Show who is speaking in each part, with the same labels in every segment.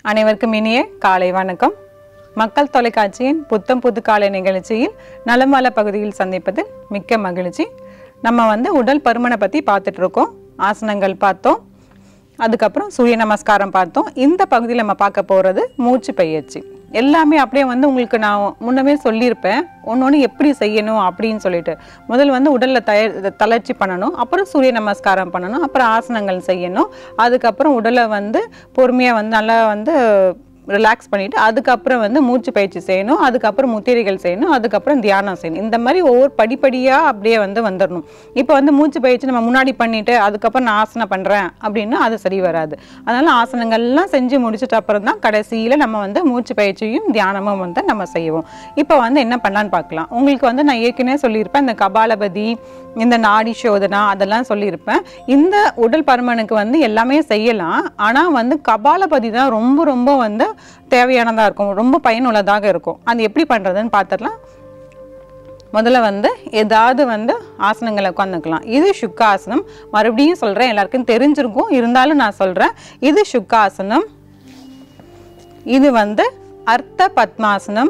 Speaker 1: அனைவருக்கும் இனிய காலை வணக்கம் மக்கள் தொலைக்காட்சியின் புத்தம் புது காலை நிகழ்ச்சியில் நலமால பகுதியில் சந்திப்பதில் மிக்க மகிழ்ச்சி நம்ம வந்து உடல் பருமனை பற்றி பார்த்துட்டு இருக்கோம் ஆசனங்கள் பார்த்தோம் அதுக்கப்புறம் சூரிய நமஸ்காரம் பார்த்தோம் இந்த பகுதியில் நம்ம பார்க்க போகிறது மூச்சு பயிற்சி எல்லாமே அப்படியே வந்து உங்களுக்கு நான் முன்னமே சொல்லியிருப்பேன் ஒன்று ஒன்று எப்படி செய்யணும் அப்படின்னு சொல்லிட்டு முதல் வந்து உடலில் தய தளர்ச்சி பண்ணணும் அப்புறம் சூரிய நமஸ்காரம் பண்ணணும் அப்புறம் ஆசனங்கள் செய்யணும் அதுக்கப்புறம் உடலை வந்து பொறுமையாக வந்து நல்லா வந்து ரிலாக்ஸ் பண்ணிவிட்டு அதுக்கப்புறம் வந்து மூச்சு பயிற்சி செய்யணும் அதுக்கப்புறம் முத்திரைகள் செய்யணும் அதுக்கப்புறம் தியானம் செய்யணும் இந்த மாதிரி ஒவ்வொரு படிப்படியாக அப்படியே வந்து வந்துடணும் இப்போ வந்து மூச்சு பயிற்சி நம்ம முன்னாடி பண்ணிவிட்டு அதுக்கப்புறம் நான் ஆசனம் பண்ணுறேன் அப்படின்னா அது சரி வராது அதனால் ஆசனங்கள்லாம் செஞ்சு முடிச்சிட்ட அப்புறம் தான் கடைசியில் நம்ம வந்து மூச்சு பயிற்சியும் தியானமும் வந்து நம்ம செய்வோம் இப்போ வந்து என்ன பண்ணலான்னு பார்க்கலாம் உங்களுக்கு வந்து நான் ஏற்கனவே சொல்லியிருப்பேன் இந்த கபாலபதி இந்த நாடி சோதனா அதெல்லாம் சொல்லியிருப்பேன் இந்த உடல் பருமனுக்கு வந்து எல்லாமே செய்யலாம் ஆனால் வந்து கபாலபதி தான் ரொம்ப ரொம்ப வந்து தேவையானதாக இருக்கும் ரொம்ப பயனுள்ளதாக இருக்கும் அது எப்படி பண்ணுறதுன்னு பார்த்துடலாம் முதல்ல வந்து ஏதாவது வந்து ஆசனங்களை உட்காந்துக்கலாம் இது சுக்காசனம் மறுபடியும் சொல்கிறேன் எல்லாருக்கும் தெரிஞ்சிருக்கும் இருந்தாலும் நான் சொல்கிறேன் இது சுக்காசனம் இது வந்து அர்த்த பத்மாசனம்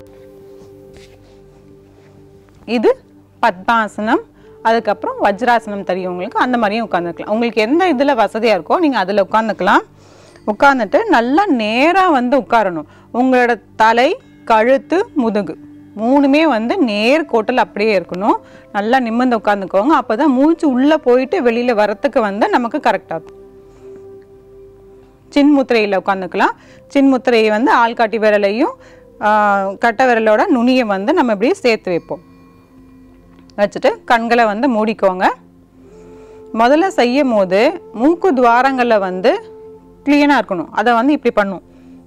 Speaker 1: இது பத்மாசனம் அதுக்கப்புறம் வஜ்ராசனம் தெரியும் உங்களுக்கு அந்த மாதிரியும் உட்காந்துக்கலாம் உங்களுக்கு எந்த இதில் வசதியாக இருக்கோ நீங்கள் அதில் உட்காந்துக்கலாம் உட்காந்துட்டு நல்லா நேராக வந்து உட்காரணும் உங்களோட தலை கழுத்து முதுகு மூணுமே வந்து நேர் கோட்டில் அப்படியே இருக்கணும் நல்லா நிமிர்ந்து உட்காந்துக்கோங்க அப்போ தான் மூச்சு உள்ளே போயிட்டு வெளியில் வரத்துக்கு வந்து நமக்கு கரெக்டாக இருக்கும் சின்முத்திரையில் உட்காந்துக்கலாம் சின்முத்திரையை வந்து ஆள்காட்டி விரலையும் ஆஹ், கட்டை விரலோட நுனியை வந்து நம்ம இப்படியே சேர்த்து வைப்போம் வச்சுட்டு கண்களை வந்து மூடிக்கோங்க முதல்ல செய்யும் போது மூக்கு துவாரங்களில் வந்து க்ளீனாக இருக்கணும் அதை வந்து இப்படி பண்ணும்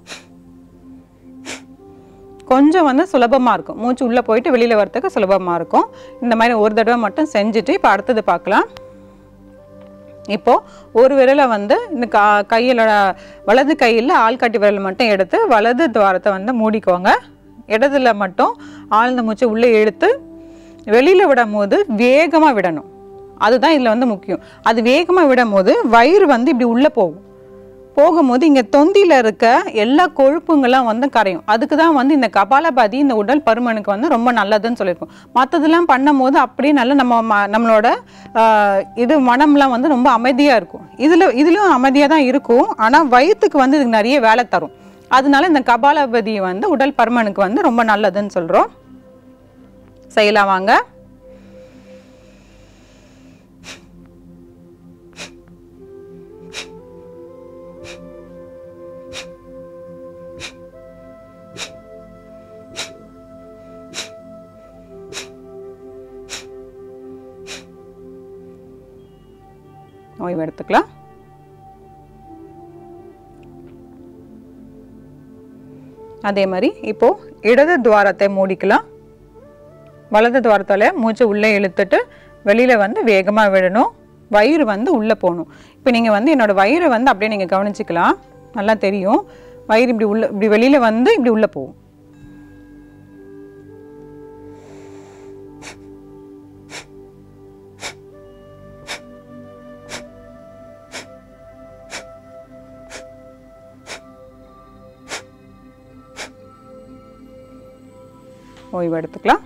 Speaker 1: கொஞ்சம் வந்து சுலபமாக இருக்கும் மூச்சு உள்ளே போயிட்டு வெளியில் வரத்துக்கு சுலபமாக இருக்கும் இந்த மாதிரி ஒரு தடவை மட்டும் செஞ்சுட்டு இப்போ அடுத்தது பார்க்கலாம் இப்போ ஒரு விரலை வந்து இந்த கா கையிலோட வலது கையில் ஆள்காட்டி விரல் மட்டும் எடுத்து வலது துவாரத்தை வந்து மூடிக்கோங்க இடதுல மட்டும் ஆழ்ந்த மூச்சை உள்ளே இழுத்து வெளியில் விடும் போது வேகமாக விடணும் அதுதான் இதில் வந்து முக்கியம் அது வேகமாக விடும் போது வயிறு வந்து இப்படி உள்ளே போகும் போகும்போது இங்கே தொந்தியில் இருக்க எல்லா கொழுப்புங்கள்லாம் வந்து கரையும் அதுக்கு தான் வந்து இந்த கபாலபாதி இந்த உடல் பருமனுக்கு வந்து ரொம்ப நல்லதுன்னு சொல்லியிருக்கோம் மற்றதெல்லாம் பண்ணும்போது அப்படியே நல்லா நம்ம ம- நம்மளோட ஆஹ், இது மனம்லாம் வந்து ரொம்ப அமைதியாக இருக்கும் இதில் இதுலேயும் அமைதியாக தான் இருக்கும் ஆனால் வயிற்றுக்கு வந்து இதுக்கு நிறைய வேலை தரும் அதனால இந்த கபாலபதி வந்து உடல் பருமனுக்கு வந்து ரொம்ப நல்லதுன்னு சொல்கிறோம் செய்யலாம் வாங்க ஓய்வு எடுத்துக்கலாம் அதே மாதிரி இப்போ இடது துவாரத்தை மூடிக்கலாம் வலது துவாரத்தால மூச்சை உள்ளே இழுத்துட்டு வெளியில வந்து வேகமா விடணும் வயிறு வந்து உள்ளே போகணும் இப்போ நீங்க வந்து என்னோட வயிறை வந்து அப்படியே நீங்க கவனிச்சுக்கலாம் நல்லா தெரியும் வயிறு இப்படி உள்ள இப்படி வெளியில வந்து இப்படி உள்ளே போகும் ஓய்வு எடுத்துக்கலாம்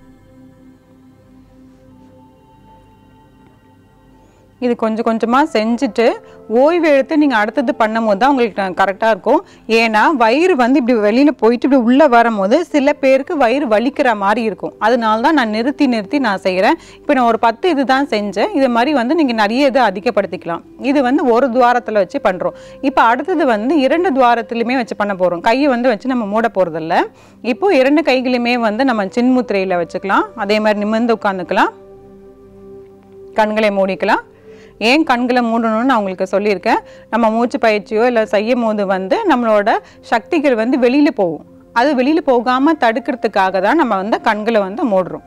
Speaker 1: இது கொஞ்சம் கொஞ்சமாக செஞ்சுட்டு ஓய்வு எடுத்து நீங்கள் அடுத்தது பண்ணும்போது தான் உங்களுக்கு கரெக்டாக இருக்கும் ஏன்னா வயிறு வந்து இப்படி வெளியில் போயிட்டு இப்படி உள்ளே வரும்போது சில பேருக்கு வயிறு வலிக்கிற மாதிரி இருக்கும் அதனால தான் நான் நிறுத்தி நிறுத்தி நான் செய்கிறேன் இப்போ நான் ஒரு பத்து இது தான் செஞ்சேன் இது மாதிரி வந்து நீங்கள் நிறைய இது அதிகப்படுத்திக்கலாம் இது வந்து ஒரு துவாரத்தில் வச்சு பண்ணுறோம் இப்போ அடுத்தது வந்து இரண்டு துவாரத்துலையுமே வச்சு பண்ண போகிறோம் கையை வந்து வச்சு நம்ம மூட போகிறதில்ல இப்போ இரண்டு கைகளையுமே வந்து நம்ம சின்முத்திரையில் வச்சுக்கலாம் அதே மாதிரி நிமிர்ந்து உட்காந்துக்கலாம் கண்களை மூடிக்கலாம் ஏன் கண்களை மூடணும்னு நான் உங்களுக்கு சொல்லியிருக்கேன் நம்ம மூச்சு பயிற்சியோ இல்லை செய்யும் போது வந்து நம்மளோட சக்திகள் வந்து வெளியில் போகும் அது வெளியில் போகாமல் தடுக்கிறதுக்காக தான் நம்ம வந்து கண்களை வந்து மூடுறோம்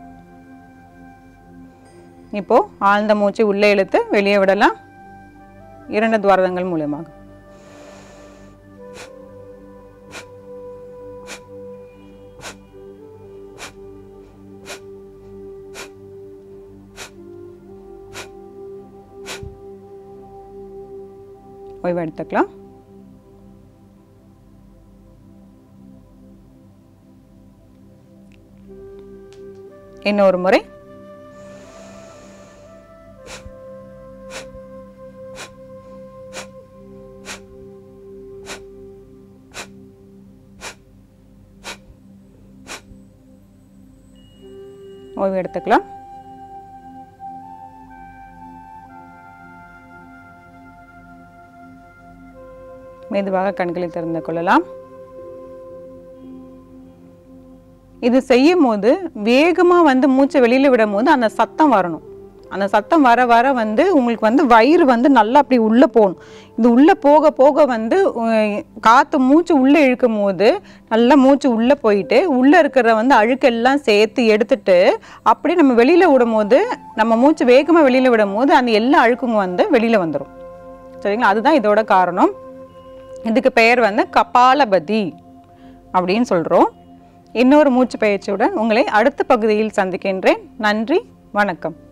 Speaker 1: இப்போ ஆழ்ந்த மூச்சு உள்ளே இழுத்து வெளியே விடலாம் இரண்டு துவாரங்கள் மூலியமாக ஓய்வு எடுத்துக்கலாம் இன்னொரு முறை ஓய்வு எடுத்துக்கலாம் மெதுவாக கண்களை திறந்து கொள்ளலாம் இது செய்யும் போது வேகமாக வந்து மூச்சை வெளியில் விடும் போது அந்த சத்தம் வரணும் அந்த சத்தம் வர வர வந்து உங்களுக்கு வந்து வயிறு வந்து நல்லா அப்படி உள்ளே போகணும் இது உள்ளே போக போக வந்து உம், காற்று மூச்சு உள்ளே இழுக்கும் போது நல்லா மூச்சு உள்ளே போயிட்டு உள்ளே இருக்கிற வந்து அழுக்கெல்லாம் சேர்த்து எடுத்துட்டு அப்படியே நம்ம வெளியில் விடும் போது நம்ம மூச்சு வேகமாக வெளியில் விடும் போது அந்த எல்லா அழுக்கும் வந்து வெளியில் வந்துடும் சரிங்களா அதுதான் இதோட காரணம் இதுக்கு பெயர் வந்து கபாலபதி அப்படின்னு சொல்கிறோம் இன்னொரு மூச்சு பயிற்சியுடன் உங்களை அடுத்த பகுதியில் சந்திக்கின்றேன் நன்றி வணக்கம்